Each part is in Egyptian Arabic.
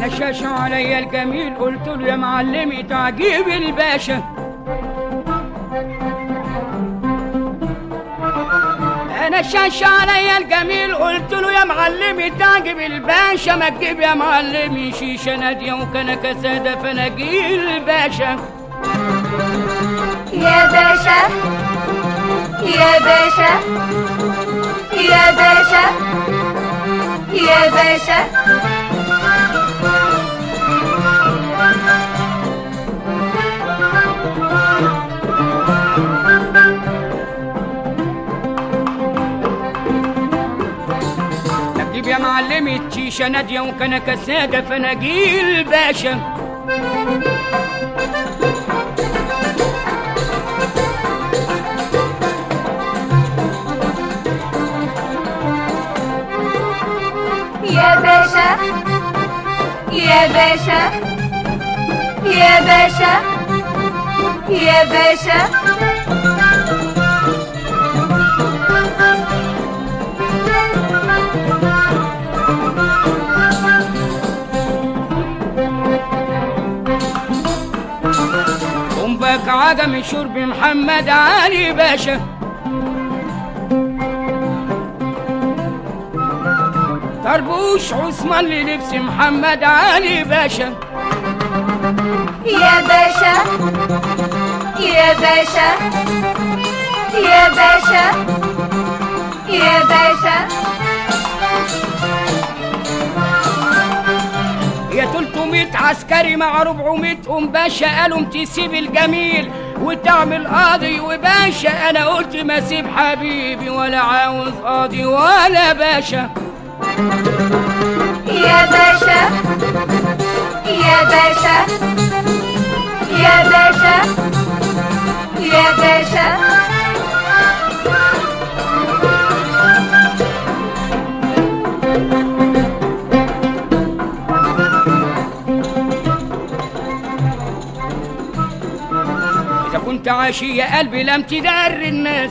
نشاش عليا الجميل قلت له يا معلمي تعجيب الباشا نشاش عليا الجميل قلت له يا معلمي تعجب الباشا ما تجيب يا معلمي شيشه ناديه وكنكه ساده فناجيل الباشا يا باشا يا باشا يا باشا يا باشا نجيب يا معلمي شيشه ناديه وكنكه ساده فناجيل الباشا يا باشا يا باشا يا باشا يا باشا قم بك عدم شرب محمد علي باشا طربوش عثمان للبس محمد علي باشا يا باشا يا باشا يا باشا يا باشا يا 300 عسكري مع 400 ام باشا قالوا تسيب الجميل وتعمل قاضي وباشا انا قلت ما اسيب حبيبي ولا عاوز قاضي ولا باشا يا باشا يا باشا يا باشا يا باشا اذا كنت عاشي يا قلبي لم تدار الناس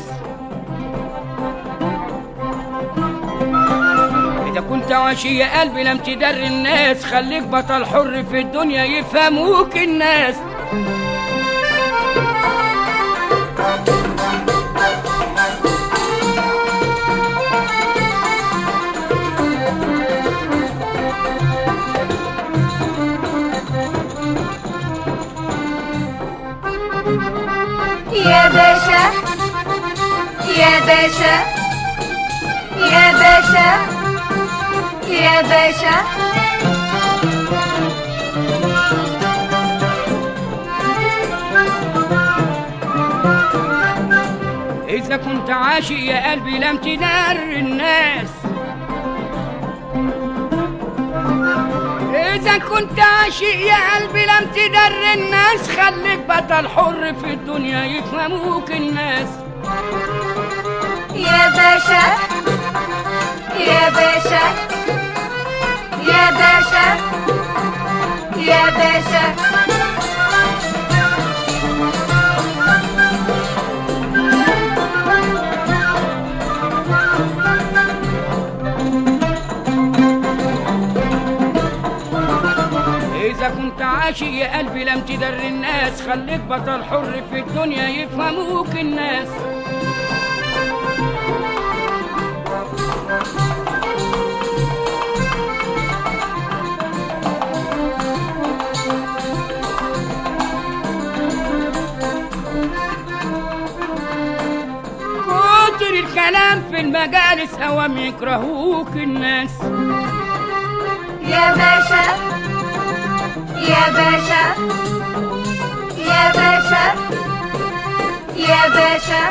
إذا كنت عاشي يا قلبي لم تدر الناس خليك بطل حر في الدنيا يفهموك الناس يا باشا يا باشا يا باشا يا باشا إذا كنت عاشي يا قلبي لم تدر الناس إذا كنت عاشق يا قلبي لم تدر الناس خليك بطل حر في الدنيا يفهموك الناس يا باشا يا باشا يا باشا يا باشا إذا كنت عاشق يا قلبي لم تدر الناس خليك بطل حر في الدنيا يفهموك الناس كتر الكلام في المجالس أوام يكرهوك الناس يا باشا يا باشا يا باشا يا باشا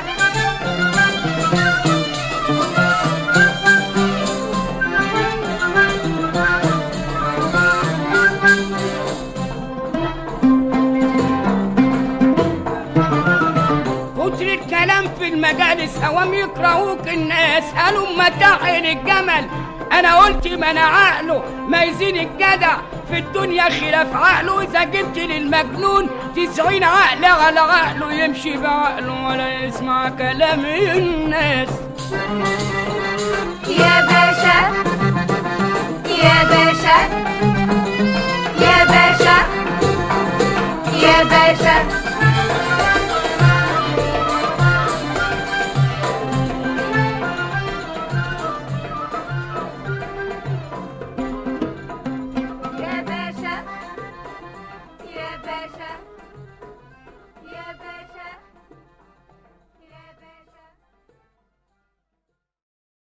كتر الكلام في المجالس اوام يكرهوك الناس قالوا متاعن الجمل انا قلت ما انا عقله ما يزين الجدع في الدنيا خلاف عقله اذا جبت للمجنون تسعين عقل على عقله يمشي بعقله ولا يسمع كلام الناس يا باشا يا باشا باشا